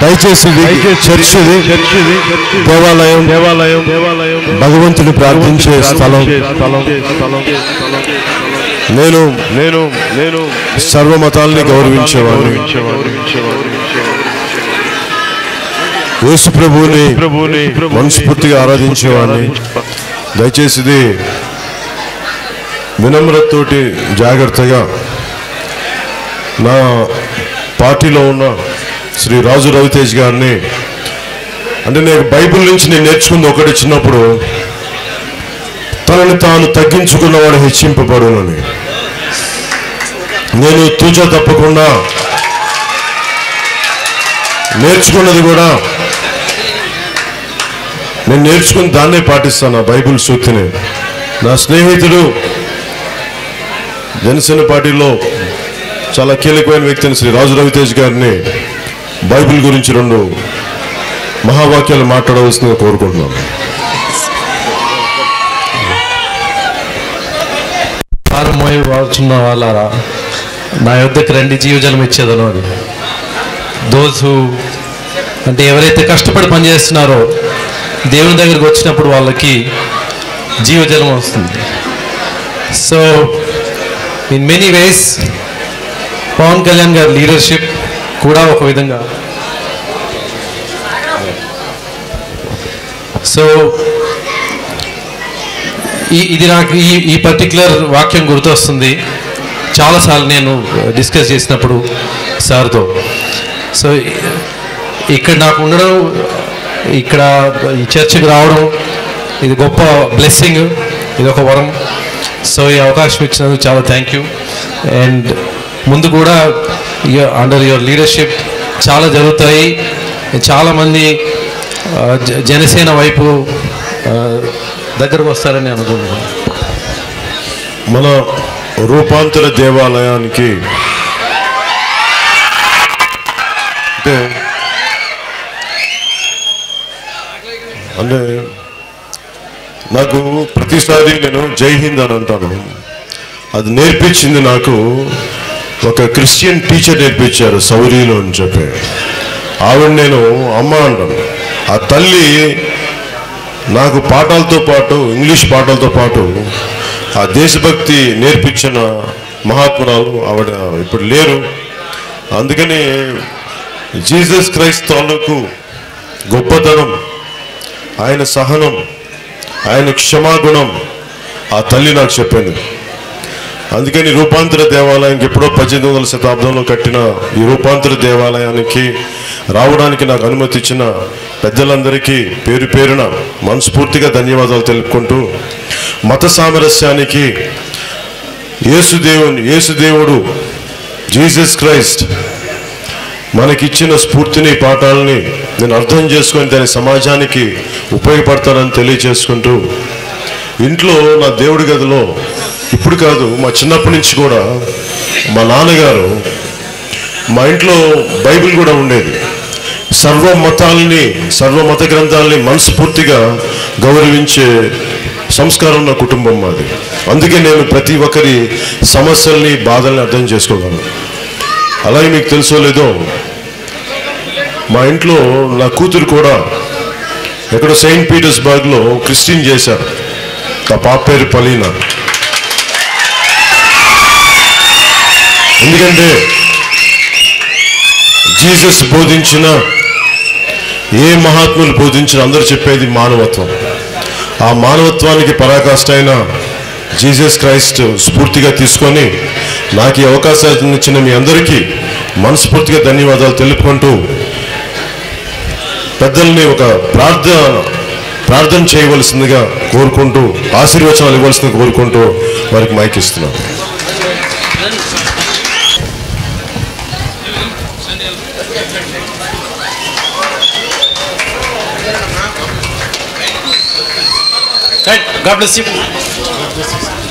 దయచేసి ఇది చర్చ్ ఇది దేవాలయం దేవాలయం దేవాలయం భగవంతుని ప్రార్థించే స్థలం స్థలం స్థలం నేను నేను నేను సర్వ మతాల్ని గౌరవించేవాడిని యేసు ప్రభువుని ప్రభుని మనస్ఫూర్తిగా ఆరాధించేవాడిని దయచేసి ఇది వినమ్రతతోటి జాగ్రత్తగా నా పార్టీలో ఉన్న శ్రీ రాజు రవితేజ్ గారిని అంటే నేను బైబిల్ నుంచి నేను నేర్చుకుంది ఒకటి చిన్నప్పుడు తనని తాను తగ్గించుకున్నవాడు హెచ్చింపబడునని నేను తూచా తప్పకుండా నేర్చుకున్నది కూడా నేను నేర్చుకుని దాన్నే పాటిస్తాను ఆ బైబిల్ సూక్తిని నా స్నేహితుడు జనసేన పార్టీలో చాలా కీలకమైన వ్యక్తిని శ్రీ రాజు రవితేజ్ గారిని బైబిల్ గురించి రెండు మహావాక్యాలు మాట్లాడవలసిందిగా కోరుకుంటున్నాను భారం మోయ వాడుచున్న వాళ్ళారా నా యొద్దకు రండి జీవజలం ఇచ్చేదను అని దోస్ హూ అంటే ఎవరైతే కష్టపడి పనిచేస్తున్నారో దేవుని దగ్గరికి వచ్చినప్పుడు వాళ్ళకి జీవజలం వస్తుంది so in many ways Pawan Kalyan గారి లీడర్షిప్ కూడా ఒక విధంగా సో ఈ ఇది నాకు ఈ ఈ పర్టికులర్ వాక్యం గుర్తొస్తుంది చాలాసార్లు నేను డిస్కస్ చేసినప్పుడు సార్తో సో ఇక్కడ నాకు ఉండడం ఇక్కడ ఈ చర్చికి రావడం ఇది గొప్ప బ్లెస్సింగ్ ఇది ఒక వరం సో ఈ అవకాశం ఇచ్చినందుకు చాలా థ్యాంక్ యూ అండ్ ముందు కూడా అండర్ యువర్ లీడర్షిప్ చాలా జరుగుతాయి చాలామంది ఆ, జ- జనసేన వైపు ఆ, దగ్గరకు వస్తారని అనుకుంటున్నాను మన రూపాంతర దేవాలయానికి అంటే అంటే నాకు ప్రతిసారి నేను జై హింద్ అని అంటాను అది నేర్పించింది నాకు ఒక క్రిస్టియన్ టీచర్ నేర్పించారు సౌరీలో అని చెప్పి ఆవిడ నేను అమ్మ అంటాను ఆ తల్లి నాకు పాఠాలతో పాటు ఇంగ్లీష్ పాఠాలతో పాటు ఆ దేశభక్తి నేర్పించిన మహాత్మురాలు ఆవిడ ఇప్పుడు లేరు అందుకని జీసస్ క్రైస్ట్ తాలూకు గొప్పతనం ఆయన సహనం ఆయన క్షమాగుణం ఆ తల్లి నాకు చెప్పింది అందుకని రూపాంతర దేవాలయానికి ఎప్పుడో పద్దెనిమిది వందల శతాబ్దంలో కట్టిన ఈ రూపాంతర దేవాలయానికి రావడానికి నాకు అనుమతి ఇచ్చిన పెద్దలందరికీ పేరు పేరున మనస్ఫూర్తిగా ధన్యవాదాలు తెలుపుకుంటూ మత సామరస్యానికి యేసుదేవుని యేసుదేవుడు జీసస్ క్రైస్ట్ మనకిచ్చిన స్ఫూర్తిని పాఠాలని నేను అర్థం చేసుకొని దాని సమాజానికి ఉపయోగపడతానని తెలియచేసుకుంటూ ఇంట్లో నా దేవుడి గదిలో ఇప్పుడు కాదు మా చిన్నప్పటి నుంచి కూడా మా నాన్నగారు మా ఇంట్లో బైబిల్ కూడా ఉండేది సర్వ మతాల్ని సర్వ మత గ్రంథాలని మనస్ఫూర్తిగా గౌరవించే సంస్కారం ఉన్న కుటుంబం మాది అందుకే నేను ప్రతి ఒక్కరి సమస్యల్ని బాధల్ని అర్థం చేసుకోగలను అలాగే మీకు తెలుసో లేదో మా ఇంట్లో నా కూతురు కూడా ఎక్కడో సెయింట్ పీటర్స్బర్గ్లో క్రిస్టియన్ చేశారు ఆ పాప పేరు పలీనా ఎందుకంటే జీసస్ బోధించిన ఏ మహాత్ములు బోధించిన అందరూ చెప్పేది మానవత్వం ఆ మానవత్వానికి పరాకాష్ట అయిన జీసస్ క్రైస్ట్ స్ఫూర్తిగా తీసుకొని నాకు ఈ అవకాశాన్ని ఇచ్చిన మీ అందరికీ మనస్ఫూర్తిగా ధన్యవాదాలు తెలుపుకుంటూ పెద్దల్ని ఒక ప్రార్థన ప్రార్థన చేయవలసిందిగా కోరుకుంటూ ఆశీర్వచనాలు ఇవ్వాల్సిందిగా కోరుకుంటూ వారికి మైక్ ఇస్తున్నాను God bless you.